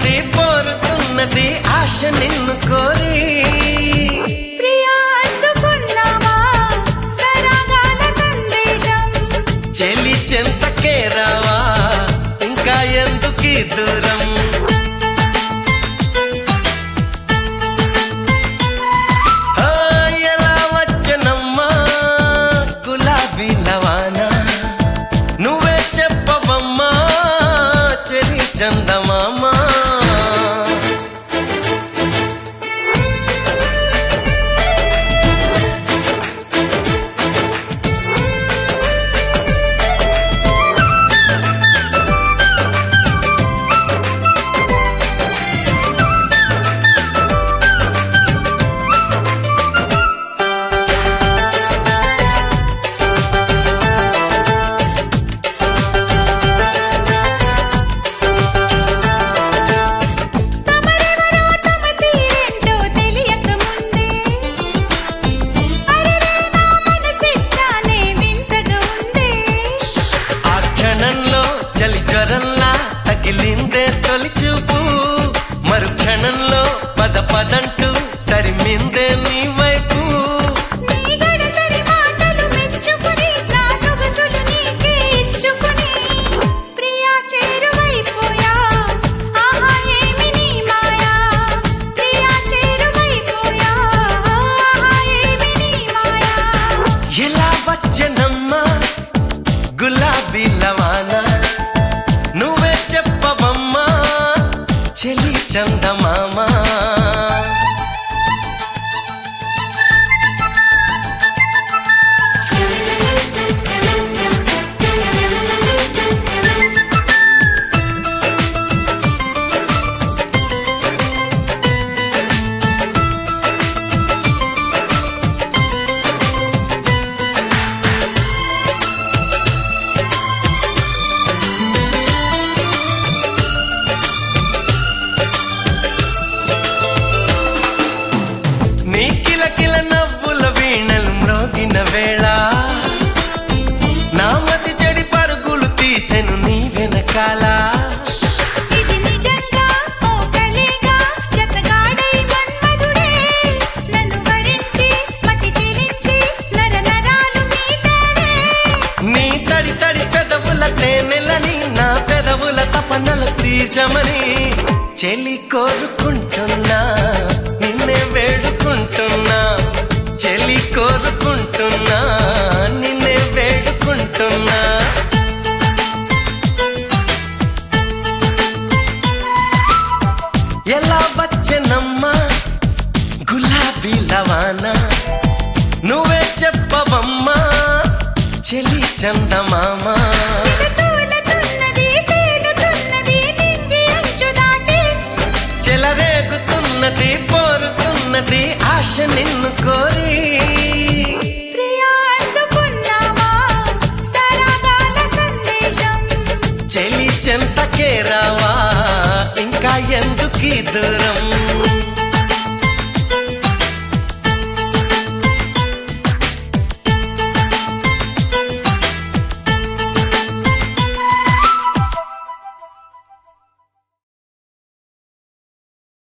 చేరుతున్నది పోరుతున్నది ఆశ నిన్ను కోరి ప్రియా అందుకున్నావా సరాగాల సందేశం చెలి చెంతకే రావా ఇంకా ఎందుకీ దూరం ఆ, ఎలా వచ్చనమ్మా గులాబీ లవానా నువ్వే చెప్పవమ్మా చెలి చందమామా తమరెవరో తమ తీరేంటో తెలియక ముందే అరెరే నా మనసిచ్చానే వింతగా ఉందే ఆ క్షణంలో చలి జ్వరంలా తగిలిందే తొలి చూపు మరు క్షణంలో పద పదంటూ తరిమిందే నీ వైపు నీ గడసరి మాటలు మెచ్చుకుని నా సొగసులు నీకే ఇచ్చుకుని ప్రియా చేరువైపోయా ఆహా ఏమి నీ మాయా ప్రియా చేరువైపోయా ఆహా ఏమి నీ మాయా ఎలా వచ్చనమ్మా గులాబీ లవానా నువ్వే చెప్పవమ్మా చెలి చందమామా నీ కిలకిల నవ్వుల వీణలు మ్రోగిన వేళ నా మతి చెడి పరుగులు తీసెను నీ వెనకాల ఇది నిజంగా ఓ కలేగా జతగాడై మన్మధుడే నన్ను వరించి మతి చెలించి నర నరాలు మీటాడే నీ తడి తడి పెదవుల తేనెలని నా పెదవుల తపనల తీర్చమని చెలి కోరుకుంటున్నా నిన్నే వేడుకుంటున్నా చెలి కోరుకుంటున్నా నిన్నే వేడుకుంటున్నా ఎలా వచ్చనమ్మా గులాబీ లవానా నువ్వే చెప్పవమ్మా చెలి చందమామా తూలతున్నది తేలుతున్నది నింగి అంచు దాటి చెలరేగుతున్నది పోరుతున్నది ఆశ నిన్ను కోరి ప్రియా అందుకున్నావా సరాగాల సందేశం చెలి చెంతకే రావా ఇంకా ఎందుకీ దూరం